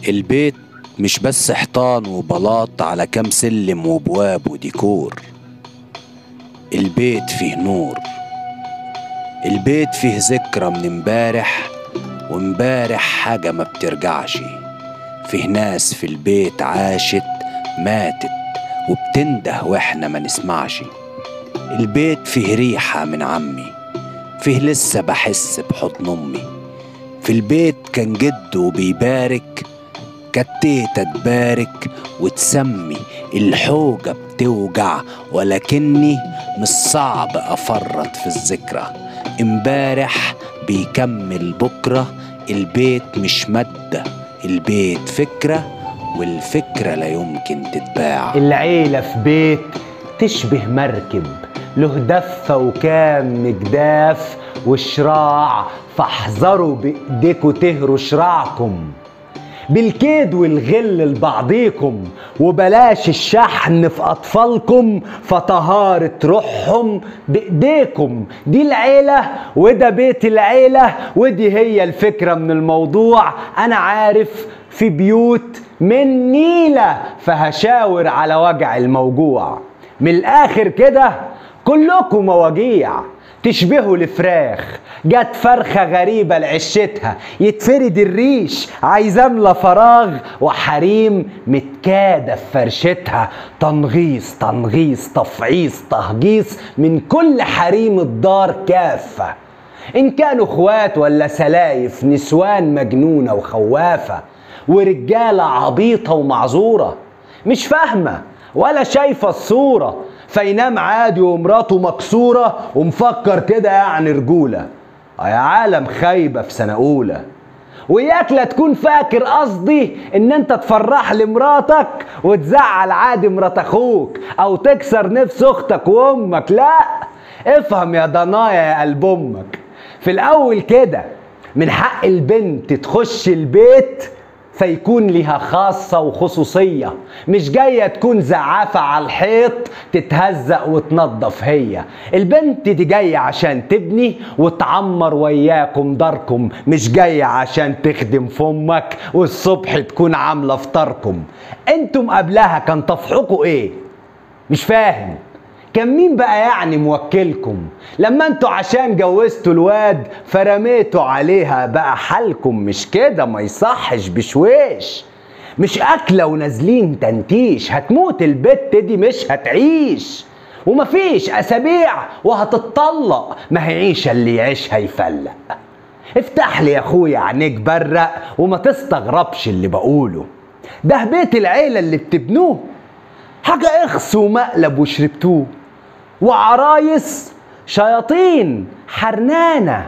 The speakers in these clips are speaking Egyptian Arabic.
البيت مش بس حيطان وبلاط على كام سلم وبواب وديكور البيت فيه نور البيت فيه ذكرى من امبارح وامبارح حاجة ما بترجعش فيه ناس في البيت عاشت ماتت وبتنده واحنا ما نسمعش البيت فيه ريحة من عمي فيه لسه بحس بحضن امي في البيت كان جده بيبارك كانت تيتا تبارك وتسمي الحوجة بتوجع ولكني مش صعب أفرط في الذكرى امبارح بيكمل بكرة البيت مش مادة البيت فكرة والفكرة لا يمكن تتباع العيلة في بيت تشبه مركب له دفة وكام مجداف وشراع فاحذروا بإيديكوا تهروا شراعكم بالكيد والغل لبعضيكم وبلاش الشحن في أطفالكم فطهارة روحهم بإيديكم دي العيلة وده بيت العيلة ودي هي الفكرة من الموضوع أنا عارف في بيوت من نيلة فهشاور على وجع الموجوع من الآخر كده كلكم مواجيع تشبهوا الفراخ جت فرخة غريبة لعشتها يتفرد الريش عايز املى فراغ وحريم متكادة في فرشتها تنغيص تنغيص تفعيص تهجيص من كل حريم الدار كافة إن كانوا اخوات ولا سلايف نسوان مجنونة وخوافة ورجالة عبيطة ومعذورة مش فاهمة ولا شايفة الصورة فينام عادي ومراته مكسورة ومفكر كده يعني رجولة يا عالم خايبة في سنة أولى وياك لا تكون فاكر قصدي ان انت تفرح لمراتك وتزعل عادي مرات اخوك او تكسر نفس اختك وامك لا افهم يا ضنايا يا قلب امك في الاول كده من حق البنت تخش البيت فيكون لها خاصة وخصوصية مش جاية تكون زعافة على الحيط تتهزق وتنظف هي البنت دي جاية عشان تبني وتعمر وياكم داركم مش جاية عشان تخدم فمك والصبح تكون عاملة فطاركم انتم قبلها كان طفحكوا ايه مش فاهم كان مين بقى يعني موكلكم لما انتوا عشان جوزتوا الواد فرميتوا عليها بقى حالكم مش كده ما يصحش بشويش مش أكلة ونازلين تنتيش هتموت البت دي مش هتعيش ومفيش أسابيع وهتتطلق ما هي عيشة اللي يعيشها يفلق افتح لي يا اخويا عينيك برق وما تستغربش اللي بقوله ده بيت العيلة اللي بتبنوه حاجة اخس ومقلب وشربتوه وعرايس شياطين حرنانة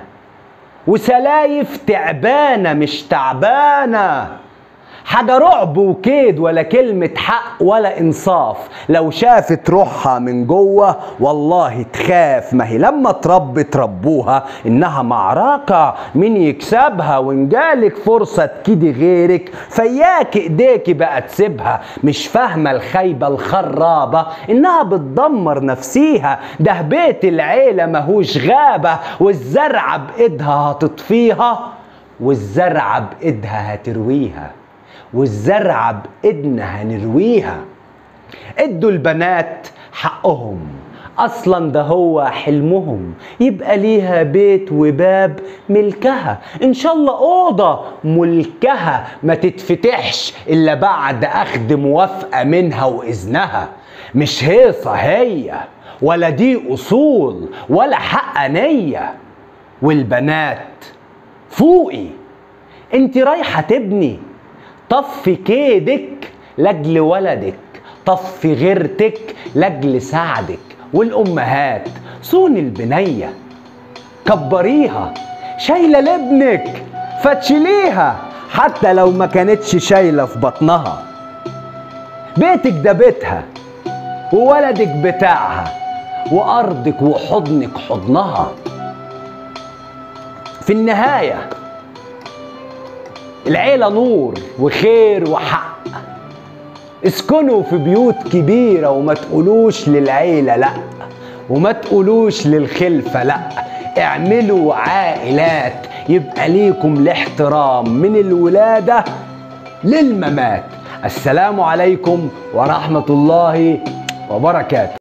وسلايف تعبانة مش تعبانة حاجة رعب وكيد ولا كلمة حق ولا إنصاف لو شافت روحها من جوه والله تخاف ما هي لما تربي تربوها إنها معركة مين يكسبها وإن جالك فرصة تكيدي غيرك فياك إيديكي بقى تسيبها مش فاهمة الخايبة الخرابة إنها بتدمر نفسيها ده بيت العيلة ماهوش غابة والزرعة بإيدها هتطفيها والزرعة بإيدها هترويها والزرعة بإيدنا هنرويها ادوا البنات حقهم اصلا ده هو حلمهم يبقى ليها بيت وباب ملكها ان شاء الله اوضه ملكها ما تتفتحش الا بعد اخذ موافقه منها واذنها مش هيصه هي ولا دي اصول ولا حقانيه والبنات فوقي انت رايحه تبني طفي كيدك لاجل ولدك طفي غيرتك لاجل سعدك والامهات صون البنيه كبريها شايله لابنك فتشيليها حتى لو ما كانتش شايله في بطنها بيتك ده بيتها وولدك بتاعها وارضك وحضنك حضنها في النهايه العيلة نور وخير وحق اسكنوا في بيوت كبيرة وما تقولوش للعيلة لأ وما تقولوش للخلفة لأ اعملوا عائلات يبقى ليكم الاحترام من الولادة للممات السلام عليكم ورحمة الله وبركاته